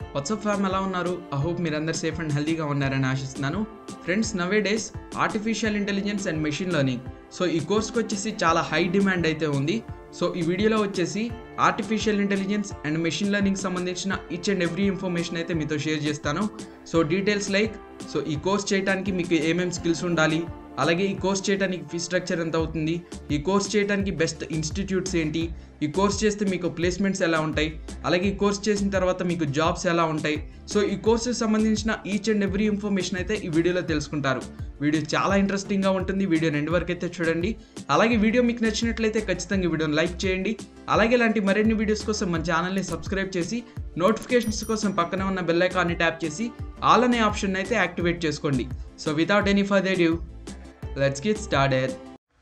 WhatsApp fam ఎలా ఉన్నారు I hope మీరందరు సేఫ్ అండ్ హెల్తీగా ఉన్నారని ఆశిస్తున్నాను friends nowadays artificial intelligence and machine learning so ఈ కోర్స్కి వచ్చేసి చాలా హై డిమాండ్ అయితే ఉంది సో ఈ వీడియోలో వచ్చేసి artificial intelligence and machine learning సంబంధించిన ఈచ్ అండ్ ఎవ్రీ ఇన్ఫర్మేషన్ అయితే మీతో షేర్ చేస్తాను సో డీటెయిల్స్ లైక్ సో ఈ కోర్స్ చేయడానికి మీకు ఏమేమి స్కిల్స్ ఉండాలి అలాగే ఈ కోర్స్ చేయడానికి ఫీ స్ట్రక్చర్ ఎంత అవుతుంది ఈ కోర్స్ చేయడానికి బెస్ట్ ఇన్స్టిట్యూట్స్ ఏంటి ఈ కోర్స్ చేస్తే మీకు ప్లేస్మెంట్స్ ఎలా ఉంటాయి అలాగే ఈ కోర్స్ చేసిన తర్వాత మీకు జాబ్స్ ఎలా ఉంటాయి సో ఈ కోర్సుకి సంబంధించిన ఈచ్ అండ్ ఎవ్రీ ఇన్ఫర్మేషన్ అయితే ఈ వీడియోలో తెలుసుకుంటారు వీడియో చాలా ఇంట్రెస్టింగ్గా ఉంటుంది వీడియో రెండు వరకు అయితే చూడండి అలాగే వీడియో మీకు నచ్చినట్లయితే ఖచ్చితంగా ఈ వీడియోని లైక్ చేయండి అలాగే ఇలాంటి మరిన్ని వీడియోస్ కోసం మన ఛానల్ని సబ్స్క్రైబ్ చేసి నోటిఫికేషన్స్ కోసం పక్కనే ఉన్న బెల్ ఐకాన్ని ట్యాప్ చేసి ఆల్ అనే ఆప్షన్ అయితే యాక్టివేట్ చేసుకోండి so without any further due let's get started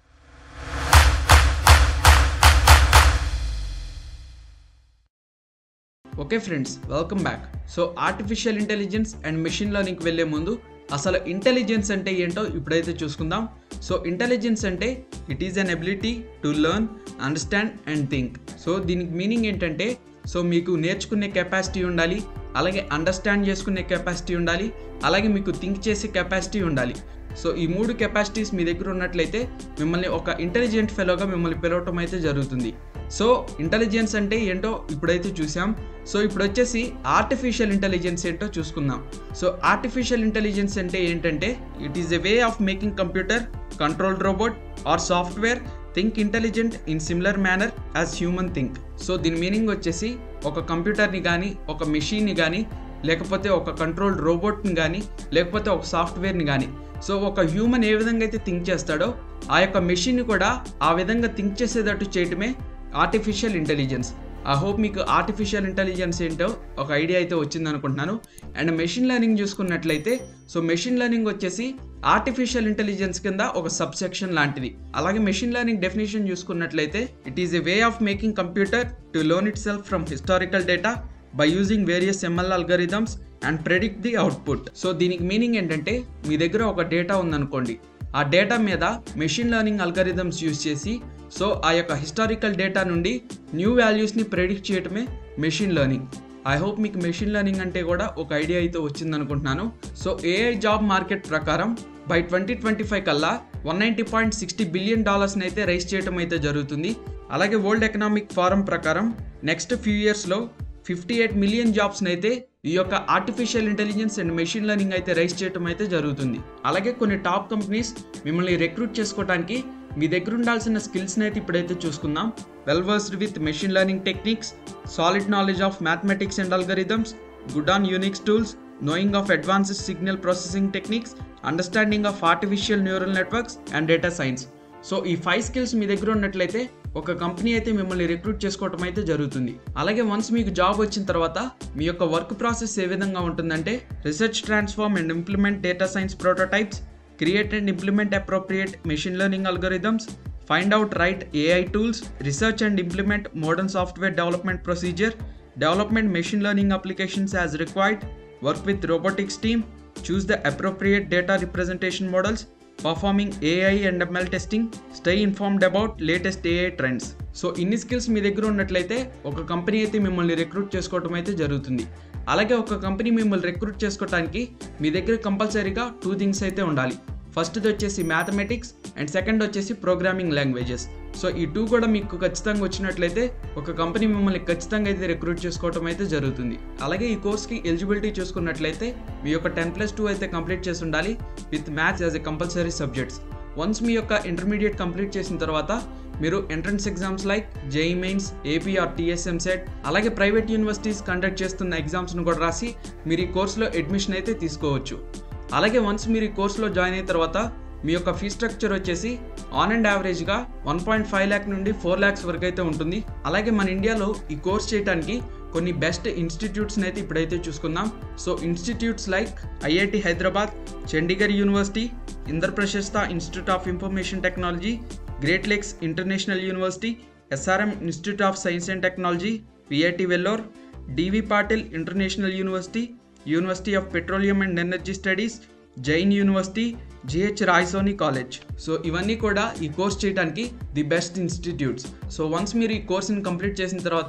okay friends welcome back so artificial intelligence and machine లెర్నింగ్కి వెళ్ళే ముందు అసలు ఇంటెలిజెన్స్ అంటే ఏంటో ఇప్పుడైతే చూసుకుందాం సో ఇంటెలిజెన్స్ అంటే it is an ability to learn understand and think so దీనికి మీనింగ్ ఏంటంటే సో మీకు నేర్చుకునే కెపాసిటీ ఉండాలి అలాగే అండర్స్టాండ్ చేసుకునే కెపాసిటీ ఉండాలి అలాగే మీకు థింక్ చేసే కెపాసిటీ ఉండాలి సో ఈ మూడు కెపాసిటీస్ మీ దగ్గర ఉన్నట్లయితే మిమ్మల్ని ఒక ఇంటెలిజెంట్ ఫెలోగా మిమ్మల్ని పిలవటం అయితే జరుగుతుంది సో ఇంటెలిజెన్స్ అంటే ఏంటో ఇప్పుడైతే చూసాం సో ఇప్పుడు వచ్చేసి ఆర్టిఫిషియల్ ఇంటెలిజెన్స్ ఏంటో చూసుకుందాం సో ఆర్టిఫిషియల్ ఇంటెలిజెన్స్ అంటే ఏంటంటే it is a way of making computer control robot or software think intelligent in similar manner as human think so దీని మీనింగ్ వచ్చేసి ఒక కంప్యూటర్ని కానీ ఒక మెషిన్ని కానీ లేకపోతే ఒక కంట్రోల్ రోబోట్ని కానీ లేకపోతే ఒక సాఫ్ట్వేర్ని కానీ సో ఒక హ్యూమన్ ఏ విధంగా అయితే థింక్ చేస్తాడో ఆ యొక్క మెషిన్ని కూడా ఆ విధంగా థింక్ చేసేటట్టు చేయటమే ఆర్టిఫిషియల్ ఇంటెలిజెన్స్ ఐ హోప్ మీకు ఆర్టిఫిషియల్ ఇంటెలిజెన్స్ ఏంటో ఒక ఐడియా అయితే వచ్చింది అనుకుంటున్నాను అండ్ మెషిన్ లెర్నింగ్ చూసుకున్నట్లయితే సో మెషిన్ లెర్నింగ్ వచ్చేసి ఆర్టిఫిషియల్ ఇంటెలిజెన్స్ కింద ఒక సబ్ సెక్షన్ లాంటిది అలాగే మెషిన్ లెర్నింగ్ డెఫినేషన్ చూసుకున్నట్లయితే it is a way of making computer to learn itself from historical data by using various ML algorithms and predict the output so దీనికి meaning ఏంటంటే మీ దగ్గర ఒక డేటా ఉందనుకోండి ఆ డేటా మీద మెషిన్ లెర్నింగ్ అల్గరిథమ్స్ యూజ్ చేసి so ఆ యొక్క హిస్టారికల్ డేటా నుండి న్యూ వాల్యూస్ని ప్రెడిక్ట్ చేయటమే మెషిన్ లెర్నింగ్ ఐ హోప్ మీకు మెషిన్ లెర్నింగ్ అంటే కూడా ఒక ఐడియా అయితే వచ్చింది అనుకుంటున్నాను సో ఏఐ జాబ్ మార్కెట్ ప్రకారం బై ట్వంటీ ట్వంటీ ఫైవ్ కల్లా one ninety point sixty billion డాలర్స్ని అయితే రైస్ చేయడం అయితే జరుగుతుంది అలాగే వరల్డ్ ఎకనామిక్ ఫారం ప్రకారం నెక్స్ట్ ఫ్యూ ఇయర్స్లో ఫిఫ్టీ ఎయిట్ మిలియన్ జాబ్స్ని అయితే ఈ యొక్క artificial intelligence and machine learning అయితే రైస్ చేయడం అయితే జరుగుతుంది అలాగే కొన్ని టాప్ కంపెనీస్ మిమ్మల్ని రిక్రూట్ చేసుకోవడానికి మీ దగ్గర ఉండాల్సిన స్కిల్స్ని అయితే ఇప్పుడైతే చూసుకుందాం well versed with machine learning techniques solid knowledge of mathematics and algorithms good on unix tools knowing of advanced signal processing techniques understanding of artificial neural networks and data science so ఈ five skills మీ దగ్గర ఉన్నట్లయితే ఒక company అయితే మిమ్మల్ని recruit చేసుకోవటం అయితే జరుగుతుంది అలాగే వన్స్ మీకు జాబ్ వచ్చిన తర్వాత మీ యొక్క వర్క్ ప్రాసెస్ ఏ విధంగా ఉంటుందంటే research transform and implement data science prototypes create and implement appropriate machine learning algorithms find out right AI tools research and implement modern software development procedure development machine learning applications as required work with robotics team choose the appropriate data representation models performing AI and ML testing stay informed about latest AI trends so ఇన్ని skills మీ దగ్గర ఉన్నట్లయితే ఒక company అయితే మిమ్మల్ని recruit చేసుకోవడం అయితే జరుగుతుంది అలాగే ఒక కంపెనీ మిమ్మల్ని రిక్రూట్ చేసుకోవడానికి మీ దగ్గర కంపల్సరీగా టూ థింగ్స్ అయితే ఉండాలి ఫస్ట్ది వచ్చేసి మ్యాథమెటిక్స్ అండ్ సెకండ్ వచ్చేసి ప్రోగ్రామింగ్ లాంగ్వేజెస్ సో ఈ టూ కూడా మీకు ఖచ్చితంగా వచ్చినట్లయితే ఒక కంపెనీ మిమ్మల్ని ఖచ్చితంగా అయితే రిక్రూట్ చేసుకోవడం అయితే జరుగుతుంది అలాగే ఈ కోర్స్కి ఎలిజిబిలిటీ చూసుకున్నట్లయితే మీ యొక్క టెన్ ప్లస్ టూ అయితే కంప్లీట్ చేసి ఉండాలి with maths as a compulsory subjects once మీ యొక్క ఇంటర్మీడియట్ కంప్లీట్ చేసిన తర్వాత మీరు entrance exams like JEE mains AP or TS EAMCET అలాగే ప్రైవేట్ యూనివర్సిటీస్ కండక్ట్ చేస్తున్న ఎగ్జామ్స్ను కూడా రాసి మీరు ఈ కోర్సులో అడ్మిషన్ అయితే తీసుకోవచ్చు అలాగే వన్స్ మీరు ఈ కోర్సులో జాయిన్ అయిన తర్వాత మీ యొక్క ఫీ స్ట్రక్చర్ వచ్చేసి ఆన్ అండ్ యావరేజ్గా వన్ పాయింట్ ఫైవ్ ల్యాక్ నుండి ఫోర్ ల్యాక్స్ వరకు అయితే ఉంటుంది అలాగే మన ఇండియాలో ఈ కోర్స్ చేయడానికి కొన్ని బెస్ట్ ఇన్స్టిట్యూట్స్ని అయితే ఇప్పుడైతే చూసుకుందాం so institutes like IIT Hyderabad Chandigarh university Indraprastha institute of information technology great lakes international university SRM institute of science and technology VIT Vellore D Y Patil international university university of petroleum and energy studies Jain university G H Raisoni college so ఇవన్నీ కూడా ఈ course చేయడానికి the best institutes so once మీరు ఈ కోర్స్ని complete చేసిన తర్వాత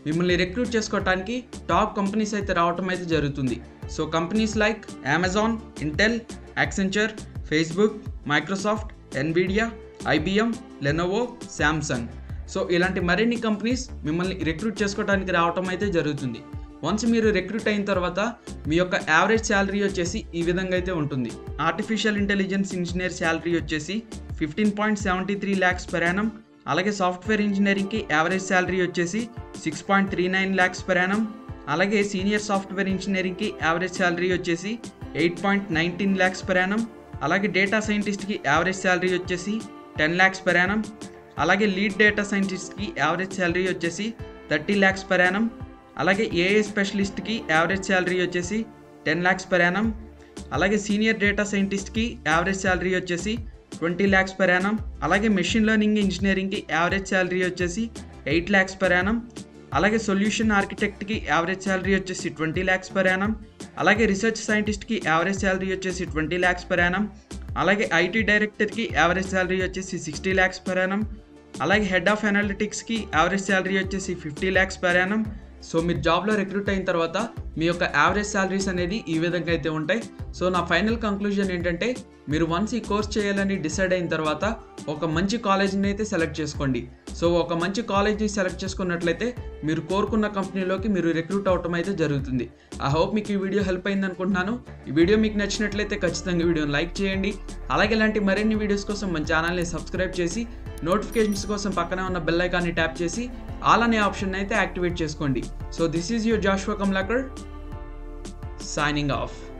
మిమ్మల్ని recruit చేసుకోవడానికి టాప్ కంపెనీస్ అయితే రావటం అయితే జరుగుతుంది so companies like Amazon Intel Accenture Facebook Microsoft Nvidia IBM Lenovo Samsung so ఇలాంటి మరిన్ని కంపెనీస్ మిమ్మల్ని రిక్రూట్ చేసుకోవడానికి రావటం అయితే జరుగుతుంది వన్స్ మీరు రిక్రూట్ అయిన తర్వాత మీ యొక్క యావరేజ్ శాలరీ వచ్చేసి ఈ విధంగా అయితే ఉంటుంది ఆర్టిఫిషియల్ ఇంటెలిజెన్స్ ఇంజనీర్ శాలరీ వచ్చేసి fifteen point seventy three lakhs per annum అలాగే సాఫ్ట్వేర్ ఇంజనీరింగ్కి యావరేజ్ శాలరీ వచ్చేసి six point three nine lakhs per annum అలాగే సీనియర్ సాఫ్ట్వేర్ ఇంజనీరింగ్కి యావరేజ్ శాలరీ వచ్చేసి eight point nineteen lakhs per annum అలాగే డేటా సైంటిస్ట్కి యావరేజ్ శాలరీ వచ్చేసి టెన్ ల్యాక్స్ పెర్ యానం అలాగే లీడ్ డేటా సైంటిస్ట్కి యావరేజ్ శాలరీ వచ్చేసి థర్టీ ల్యాక్స్ పెర్ యానం అలాగే ఏఏ స్పెషలిస్ట్కి యావరేజ్ శాలరీ వచ్చేసి టెన్ ల్యాక్స్ పెర్ యానం అలాగే సీనియర్ డేటా సైంటిస్ట్కి యావరేజ్ శాలరీ వచ్చేసి ట్వంటీ ల్యాక్స్ పెర్ యానం అలాగే మెషిన్ లెర్నింగ్ ఇంజనీరింగ్కి యావరేజ్ శాలరీ వచ్చేసి ఎయిట్ ల్యాక్స్ పెర్ యానం అలాగే సొల్యూషన్ ఆర్కిటెక్ట్కి యావరేజ్ శాలరీ వచ్చేసి ట్వంటీ ల్యాక్స్ పెర్ యానం అలాగే రీసెర్చ్ సైంటిస్ట్కి యావరేజ్ శాలరీ వచ్చేసి ట్వంటీ ల్యాక్స్ పెర్ యానం అలాగే ఐటీ డైరెక్టర్కి యావరేజ్ శాలరీ వచ్చేసి సిక్స్టీ ల్యాక్స్ పెర్ యానం అలాగే హెడ్ ఆఫ్ అనాలిటిక్స్కి యావరేజ్ శాలరీ వచ్చేసి fifty lakhs per annum so మీరు జాబ్లో రిక్రూట్ అయిన తర్వాత మీ యొక్క యావరేజ్ శాలరీస్ అనేది ఈ విధంగా అయితే ఉంటాయి సో నా ఫైనల్ కంక్లూజన్ ఏంటంటే మీరు వన్స్ ఈ కోర్స్ చేయాలని డిసైడ్ అయిన తర్వాత ఒక మంచి కాలేజీని అయితే సెలెక్ట్ చేసుకోండి సో ఒక మంచి కాలేజీ సెలెక్ట్ చేసుకున్నట్లయితే మీరు కోరుకున్న కంపెనీలోకి మీరు రిక్రూట్ అవటం అయితే జరుగుతుంది ఐ హోప్ మీకు ఈ వీడియో హెల్ప్ అయింది అనుకుంటున్నాను ఈ వీడియో మీకు నచ్చినట్లయితే ఖచ్చితంగా వీడియోని లైక్ చేయండి అలాగే ఇలాంటి మరిన్ని వీడియోస్ కోసం మన ఛానల్ని సబ్స్క్రైబ్ చేసి నోటిఫికేషన్స్ కోసం పక్కనే ఉన్న బెల్ ఐకాన్ని ట్యాప్ చేసి ఆల్ అనే ఆప్షన్ అయితే యాక్టివేట్ చేసుకోండి so this is your Joshua Kamlakar signing of